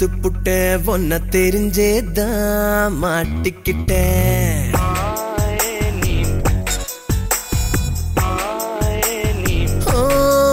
பார்த்து புட்டேன் ஒன்ன தெரிஞ்சேதான் மாட்டிக்கிட்டேன் ஓ,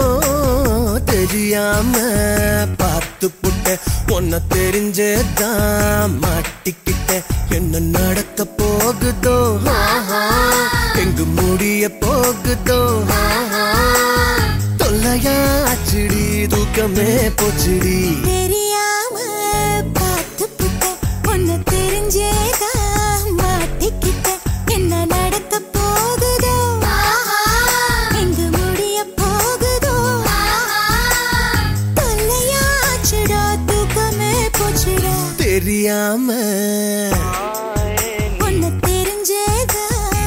தெரியாம பார்த்து புட்டேன் ஒன்ன தெரிஞ்சேதான் மாட்டிக்கிட்டேன் என்ன நடக்க போகுதோ ஆஹா, எங்கு முடிய போகுதோ ஆஹா. தொல்லையாச்சுடி தூக்கமே போச்சுடி தெரியாம பார்த்து புட்டேன் உன்னை தெரிஞ்சேதா மாட்டிக்கிட்டேன் என்ன நடக்க போகுதோ எங்கு முடிய போகுதோ தொல்லையாச்சுடா தூக்கமே போச்சுடா தெரியாம உன்னை தெரிஞ்சேதா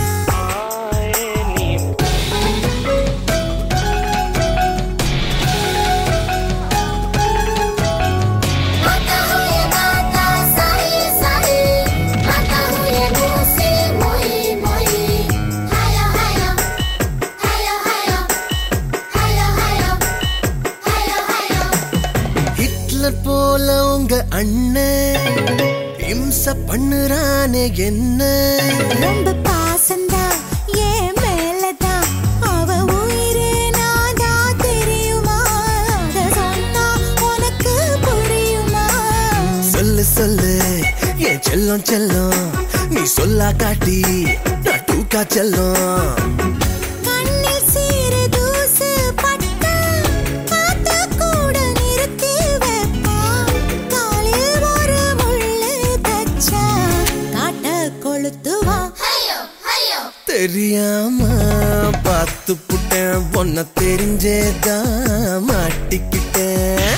माता हुए माता साई साई माता हुए मोसी मोई मोई हायो हायो हायो हायो हायो हायो हायो हायो ஹிட்லர் போல உங்க அண்ணன் இம்ச பண்ணுறானே என்ன ரொம்ப பாசந்தா என் மேலதான் அவ உயிரே நாதா தெரியுமா அத சொன்னா உனக்கு புரியுமா சொல்லு சொல்லு என் செல்லம் செல்லம் நீ சொல்லா காட்டி நான் டூக்கா செல்லம் கண்ணில் சீறு தூசு பட்டா காத்து கூட நிறுத்தி வைப்பா காலில் ஒரு முள்ளு தச்சா காட்ட கொளுத்துவா हायो हायो தெரியாம பார்த்து புட்டேன் பொண்ண தெரிஞ்சேதான் மாட்டிக்கிட்டேன்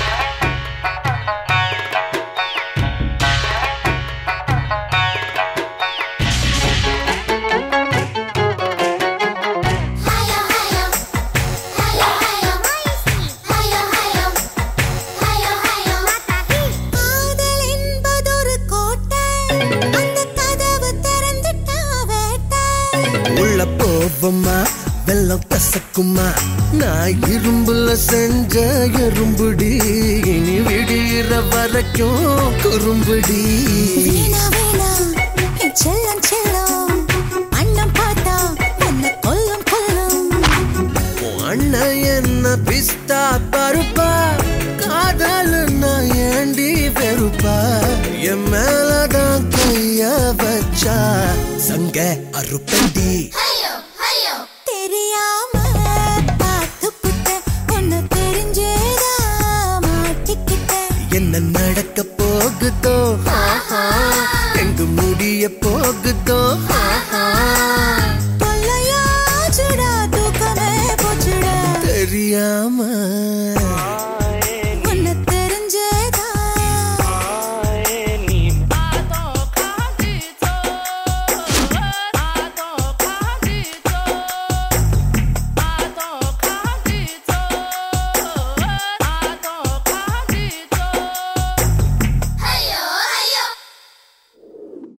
हायो हायो हायो हायो हायो हायो हायो हायो காதல் என்பதொரு கோட்டை அந்த கதவு திறந்துட்டா வேட்டை உள்ள போவோமா வெள்ளம் கசக்குமா நான் இரும்புல செஞ்ச எறும்புடி இனி விடிகிற வரைக்கும் குறும்புடி வீணா வீணா என் செல்லம் செல்லம் அண்ணன் பார்த்தா உன்னை கொல்லும் கொல்லும் உன் அண்ணன் என்ன பிஸ்தா பருப்பா காதல் நான் ஏண்டி வெறுப்பா என் மேலதான் கைய வச்சா சங்க அறுப்பண்டி हायो हायो தெரியாம பார்த்து புட்ட உன்னை தெரிஞ்சேதா மாட்டிக்கிட்ட என்ன நடக்க போகுதோ ஆஹா